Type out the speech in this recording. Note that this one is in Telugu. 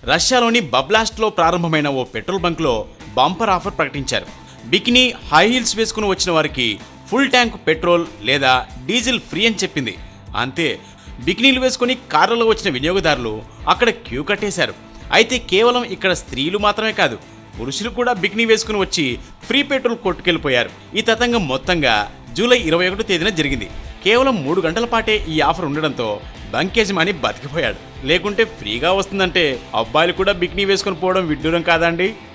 రష్యాలోని బబ్లాస్ట్లో ప్రారంభమైన ఓ పెట్రోల్ బంక్లో బంపర్ ఆఫర్ ప్రకటించారు బికినీ హై హీల్స్ వేసుకుని వచ్చిన వారికి ఫుల్ ట్యాంక్ పెట్రోల్ లేదా డీజిల్ ఫ్రీ అని చెప్పింది అంతే బికినీలు వేసుకుని కార్లలో వచ్చిన వినియోగదారులు అక్కడ క్యూ కట్టేశారు అయితే కేవలం ఇక్కడ స్త్రీలు మాత్రమే కాదు పురుషులు కూడా బికినీ వేసుకుని వచ్చి ఫ్రీ పెట్రోల్ కొట్టుకెళ్ళిపోయారు ఈ తతంగం మొత్తంగా జూలై ఇరవై ఒకటో తేదీన జరిగింది కేవలం మూడు గంటల పాటే ఈ ఆఫర్ ఉండడంతో బంక్ యజమాని బతికిపోయాడు లేకుంటే ఫ్రీగా వస్తుందంటే అబ్బాయిలు కూడా బికినీ వేసుకుని పోవడం విడ్డూరం కాదండి